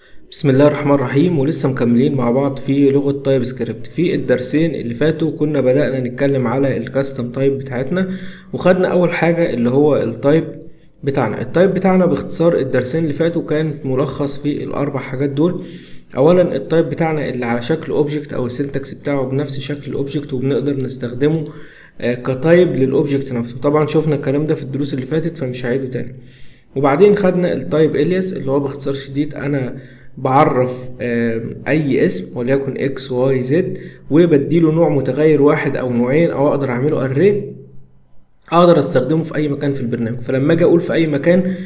بسم الله الرحمن الرحيم ولسه مكملين مع بعض في لغة تايب سكريبت في الدرسين اللي فاتوا كنا بدأنا نتكلم على الكاستم تايب بتاعتنا وخدنا أول حاجة اللي هو التايب بتاعنا التايب بتاعنا باختصار الدرسين اللي فاتوا كان ملخص في الأربع حاجات دول أولا التايب بتاعنا اللي على شكل اوبجكت أو السنتكس بتاعه بنفس شكل الاوبجكت وبنقدر نستخدمه آه، كتايب للاوبجكت نفسه طبعا شفنا الكلام ده في الدروس اللي فاتت فمش هعيده تاني وبعدين خدنا التايب الياس اللي هو باختصار شديد انا بعرف آم، اي اسم وليكن اكس واي زد وبديله نوع متغير واحد او نوعين او اقدر اعمله اري اقدر استخدمه في اي مكان في البرنامج فلما اجي اقول في اي مكان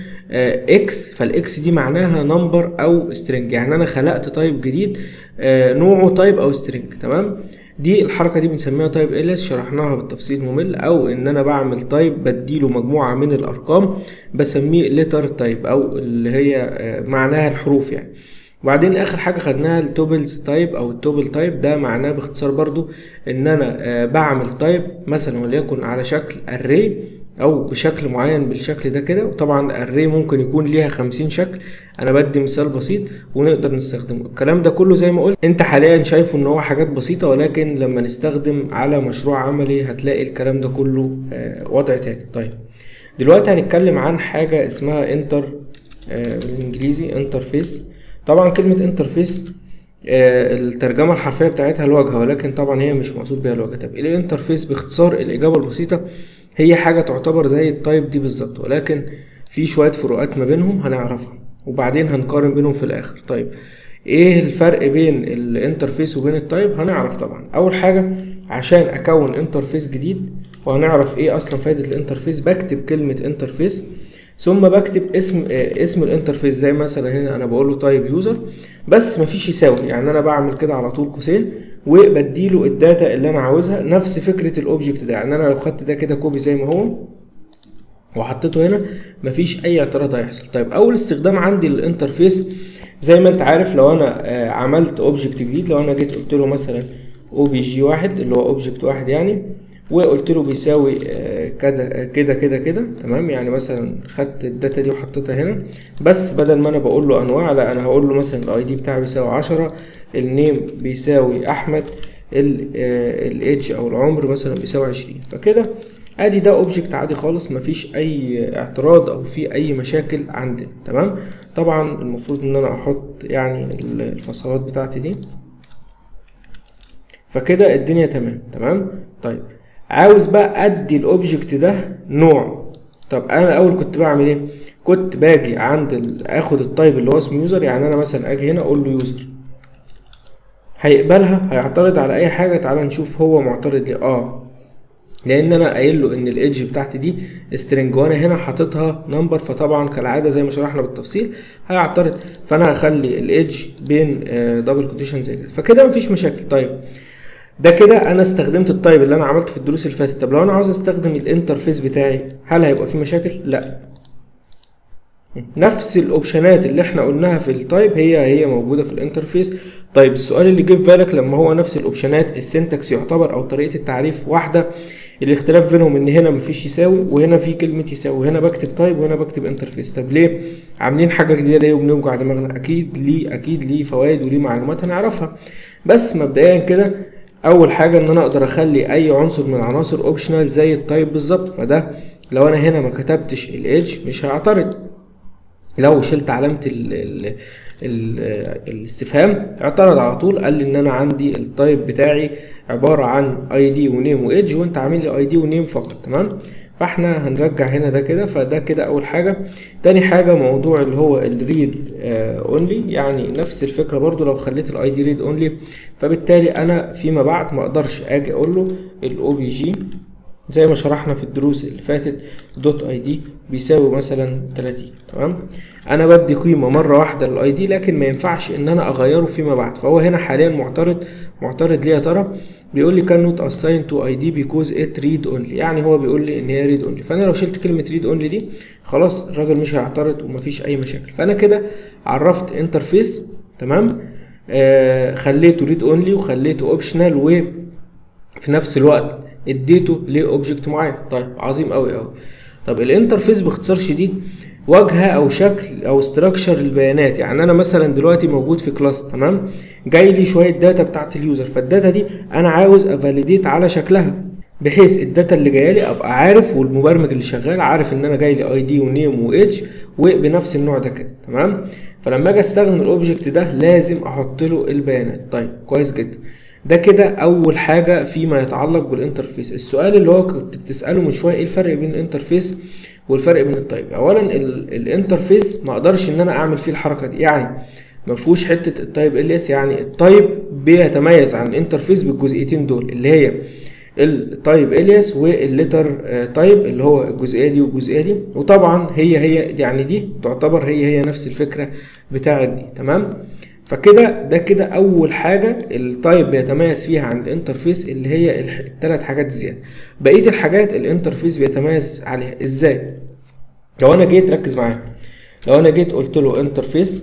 اكس فالاكس دي معناها نمبر او سترنج يعني انا خلقت تايب جديد آه، نوعه تايب او سترنج تمام دي الحركه دي بنسميها تايب اليس شرحناها بالتفصيل ممل او ان انا بعمل تايب بديله مجموعه من الارقام بسميه لتر تايب او اللي هي آه، معناها الحروف يعني وبعدين اخر حاجه خدناها التوبلز تايب او التوبل تايب ده معناه باختصار برضو ان انا آه، بعمل تايب مثلا وليكن على شكل اري او بشكل معين بالشكل ده كده وطبعا الاري ممكن يكون ليها خمسين شكل انا بدي مثال بسيط ونقدر نستخدمه الكلام ده كله زي ما قلت انت حاليا شايفه ان هو حاجات بسيطة ولكن لما نستخدم على مشروع عملي هتلاقي الكلام ده كله آه، وضع تاني طيب دلوقتي هنتكلم عن حاجة اسمها انتر بالانجليزي انترفيس طبعا كلمة انترفيس آه، الترجمة الحرفية بتاعتها الواجهة ولكن طبعا هي مش مقصود بيها الواجهة طب ايه الانترفيس باختصار الإجابة البسيطة هي حاجة تعتبر زي التايب دي بالظبط ولكن في شوية فروقات ما بينهم هنعرفها وبعدين هنقارن بينهم في الآخر طيب ايه الفرق بين الانترفيس وبين التايب هنعرف طبعا اول حاجة عشان اكون انترفيس جديد وهنعرف ايه اصلا فايدة الانترفيس بكتب كلمة انترفيس ثم بكتب اسم آه، اسم الانترفيس زي مثلا هنا انا بقول له تايب يوزر بس مفيش يساوي يعني انا بعمل كده على طول قوسين وبديله الداتا اللي انا عاوزها نفس فكره الاوبجكت ده يعني انا لو خدت ده كده كوبي زي ما هو وحطيته هنا مفيش اي اعتراض هيحصل طيب اول استخدام عندي للانترفيس زي ما انت عارف لو انا آه، عملت اوبجكت جديد لو انا جيت قلت له مثلا او بي جي واحد اللي هو اوبجكت واحد يعني وقلت له بيساوي آه، كده كده كده كده تمام يعني مثلا خدت الداتا دي وحطيتها هنا بس بدل ما انا بقول له انواع لا انا هقول له مثلا الاي دي بتاعي بيساوي 10 النيم بيساوي احمد الايدج او العمر مثلا بيساوي 20 فكده ادي ده اوبجكت عادي خالص مفيش اي اعتراض او في اي مشاكل عندنا تمام طبعا المفروض ان انا احط يعني الفصلات بتاعتي دي فكده الدنيا تمام تمام طيب عاوز بقى ادي الاوبجكت ده نوع طب انا الاول كنت بعمل ايه كنت باجي عند ال... اخد التايب اللي هو اسمه يوزر يعني انا مثلا اجي هنا اقول له يوزر هيقبلها هيعترض على اي حاجه تعال نشوف هو معترض ليه اه لان انا قايل له ان الايدج بتاعتي دي سترنج وانا هنا حاططها نمبر فطبعا كالعاده زي ما شرحنا بالتفصيل هيعترض فانا هخلي الايدج بين دبل كوتيشن زي كده فكده مفيش مشاكل طيب ده كده انا استخدمت التايب اللي انا عملته في الدروس اللي فاتت طب لو انا عاوز استخدم الانترفيس بتاعي هل هيبقى في مشاكل لا نفس الاوبشنات اللي احنا قلناها في التايب هي هي موجوده في الانترفيس طيب السؤال اللي جه في بالك لما هو نفس الاوبشنات السنتكس يعتبر او طريقه التعريف واحده الاختلاف بينهم ان هنا مفيش يساوي وهنا في كلمه يساوي هنا بكتب تايب وهنا بكتب انترفيس طب ليه عاملين حاجه جديده ليه وبنوجع دماغنا اكيد ليه اكيد ليه فوائد وليه معلومات هنعرفها بس مبدئيا كده اول حاجه ان انا اقدر اخلي اي عنصر من العناصر اوبشنال زي التايب بالظبط فده لو انا هنا ما كتبتش الايدج مش هيعترض لو شلت علامة ال ال ال الاستفهام اعترض على طول قال لي ان انا عندي التايب بتاعي عبارة عن اي دي ونيم وايدج وانت عامل لي اي دي ونيم فقط تمام فاحنا هنرجع هنا ده كده فده كده اول حاجة تاني حاجة موضوع اللي هو الريد اونلي يعني نفس الفكرة برضو لو خليت الاي دي ريد اونلي فبالتالي انا فيما بعد ما اقدرش اجي اقول له الاو بي جي زي ما شرحنا في الدروس اللي فاتت دوت اي دي بيساوي مثلا 30 تمام انا بدي قيمه مره واحده للاي دي لكن ما ينفعش ان انا اغيره فيما بعد فهو هنا حاليا معترض معترض ليه يا ترى بيقول لي كان نوت اساين تو اي دي بيكوز ات ريد اونلي يعني هو بيقول لي ان هي ريد اونلي فانا لو شلت كلمه ريد اونلي دي خلاص الراجل مش هيعترض ومفيش اي مشاكل فانا كده عرفت انترفيس تمام آه خليته ريد اونلي وخليته اوبشنال وفي نفس الوقت اديته لاوبجكت معين طيب عظيم قوي قوي طب الانترفيس باختصار شديد واجهه او شكل او استراكشر البيانات يعني انا مثلا دلوقتي موجود في كلاس تمام جاي لي شويه داتا بتاعت اليوزر فالداتا دي انا عاوز افاليديت على شكلها بحيث الداتا اللي جايه لي ابقى عارف والمبرمج اللي شغال عارف ان انا جاي لي اي دي ونيم وايدج وبنفس النوع ده كده تمام فلما اجي استخدم الاوبجكت ده لازم احط له البيانات طيب كويس جدا ده كده اول حاجه فيما يتعلق بالانترفيس السؤال اللي هو كنت بتساله من شويه ايه الفرق بين الانترفيس والفرق بين التايب اولا الانترفيس ما اقدرش ان انا اعمل فيه الحركه دي يعني ما فيهوش حته التايب الياس يعني التايب بيتميز عن الانترفيس بالجزئيتين دول اللي هي التايب الياس والليتر تايب اللي هو الجزئيه دي والجزئيه دي وطبعا هي هي يعني دي تعتبر هي هي نفس الفكره بتاعت دي تمام فكده ده كده اول حاجه التايب بيتميز فيها عن الانترفيس اللي هي الثلاث حاجات زياده بقيه الحاجات الانترفيس بيتميز عليها ازاي لو انا جيت ركز معايا لو انا جيت قلت له انترفيس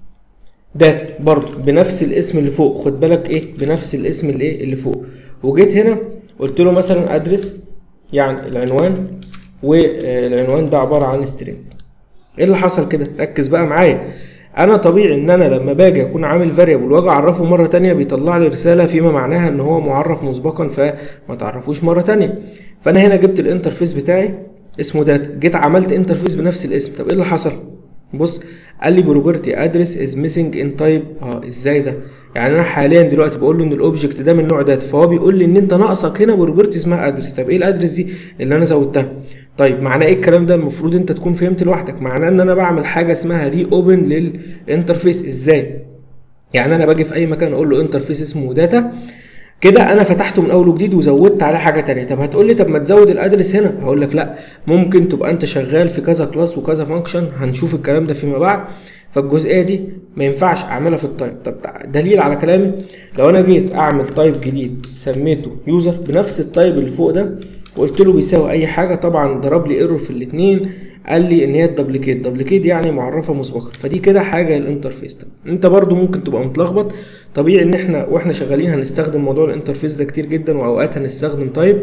داتا برضو بنفس الاسم اللي فوق خد بالك ايه بنفس الاسم اللي ايه اللي فوق وجيت هنا قلت له مثلا ادرس يعني العنوان والعنوان ده عباره عن سترينج ايه اللي حصل كده ركز بقى معايا انا طبيعي ان انا لما باجي اكون عامل فاريبل واجي اعرفه مره تانية بيطلع لي رساله فيما معناها ان هو معرف مسبقا فما تعرفوش مره تانية فانا هنا جبت الانترفيس بتاعي اسمه داتا جيت عملت انترفيس بنفس الاسم طب ايه اللي حصل بص قال لي بروبرتي ادرس از ميسنج ان تايب اه ازاي ده يعني انا حاليا دلوقتي بقول له ان الاوبجكت ده من نوع داتا فهو بيقول لي ان انت ناقصك هنا بروبرتي اسمها ادرس طب ايه الادرس دي اللي انا زودتها طيب معناه ايه الكلام ده المفروض انت تكون فهمت لوحدك معناه ان انا بعمل حاجه اسمها ري اوبن للانترفيس ازاي يعني انا باجي في اي مكان اقول له انترفيس اسمه داتا كده انا فتحته من اول وجديد وزودت عليه حاجه تانية طب هتقول لي طب ما تزود الادرس هنا هقول لك لا ممكن تبقى انت شغال في كذا كلاس وكذا فانكشن هنشوف الكلام ده فيما بعد فالجزئيه دي ما ينفعش اعملها في التايب طب دليل على كلامي لو انا جيت اعمل تايب جديد سميته يوزر بنفس التايب اللي فوق ده وقلت له بيساوي اي حاجه طبعا ضرب لي ايرور في الاثنين قال لي ان هي دبليكيت دبليكيت يعني معرفه مسبقا فدي كده حاجه الانترفيس طب انت برضو ممكن تبقى متلخبط طبيعي ان احنا واحنا شغالين هنستخدم موضوع الانترفيس ده كتير جدا واوقات هنستخدم تايب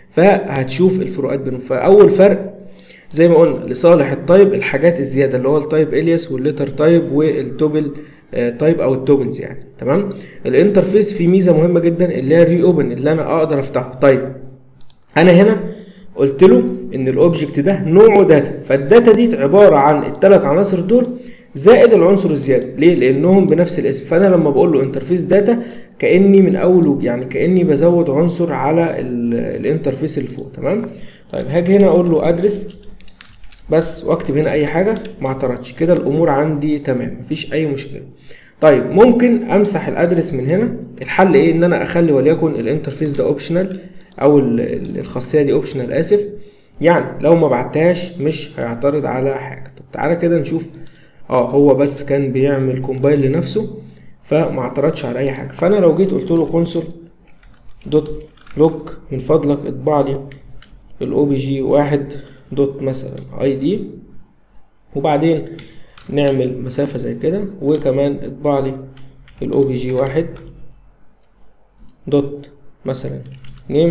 فهتشوف الفروقات بينهم فاول فرق زي ما قلنا لصالح التايب الحاجات الزياده اللي هو التايب الياس والليتر تايب والتوبل تايب او التوبلز يعني تمام الانترفيس فيه ميزه مهمه جدا اللي هي الري اوبن اللي انا اقدر افتحه طيب انا هنا قلت له ان الاوبجكت ده نوعه داتا فالداتا دي عباره عن الثلاث عناصر دول زائد العنصر الزياده ليه لانهم بنفس الاسم فانا لما بقول له انترفيس داتا كاني من اول يعني كاني بزود عنصر على الانترفيس اللي فوق تمام طيب هاجي هنا اقول له ادرس بس واكتب هنا اي حاجه ما اعترضش كده الامور عندي تمام مفيش اي مشكله طيب ممكن امسح الادرس من هنا الحل ايه ان انا اخلي وليكن الانترفيس ده اوبشنال او الخاصيه دي اوبشنال اسف يعني لو ما بعتهاش مش هيعترض على حاجه طب تعالى كده نشوف اه هو بس كان بيعمل كومبايل لنفسه فما اعترضش على اي حاجه فانا لو جيت قلت له كونسول دوت لوج من فضلك اطبع لي الاو بي جي واحد دوت مثلا اي دي وبعدين نعمل مسافة زي كده وكمان اطبع لي الاو بي جي واحد دوت مثلا نيم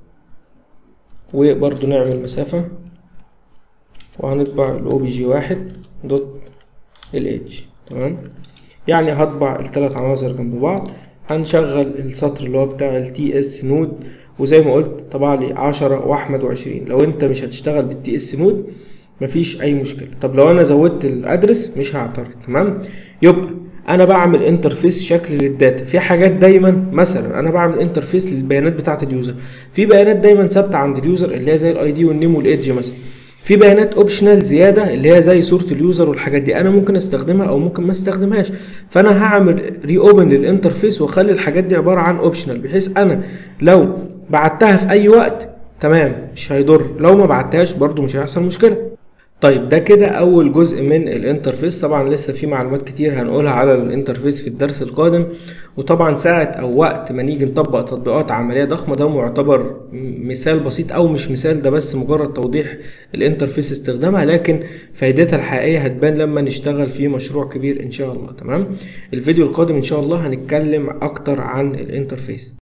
وبرضو نعمل مسافة وهنطبع الاو بي جي واحد دوت الاتش تمام يعني هطبع الثلاث عناصر جنب بعض هنشغل السطر اللي هو بتاع التي اس نود وزي ما قلت طبع لي عشرة واحمد وعشرين لو انت مش هتشتغل بالتي اس نود مفيش اي مشكله طب لو انا زودت الادرس مش هعترض تمام يبقى انا بعمل انترفيس شكل للداتا في حاجات دايما مثلا انا بعمل انترفيس للبيانات بتاعه اليوزر في بيانات دايما ثابته عند اليوزر اللي هي زي الاي دي والنيم والايدج مثلا في بيانات اوبشنال زياده اللي هي زي صوره اليوزر والحاجات دي انا ممكن استخدمها او ممكن ما استخدمهاش فانا هعمل ري اوبن للانترفيس واخلي الحاجات دي عباره عن اوبشنال بحيث انا لو بعتها في اي وقت تمام مش هيضر لو ما بعتهاش برضو مش هيحصل مشكله طيب ده كده اول جزء من الانترفيس طبعا لسه في معلومات كتير هنقولها على الانترفيس في الدرس القادم وطبعا ساعة او وقت ما نيجي نطبق تطبيقات عملية ضخمة ده معتبر مثال بسيط او مش مثال ده بس مجرد توضيح الانترفيس استخدامها لكن فايدتها الحقيقية هتبان لما نشتغل في مشروع كبير ان شاء الله تمام الفيديو القادم ان شاء الله هنتكلم اكتر عن الانترفيس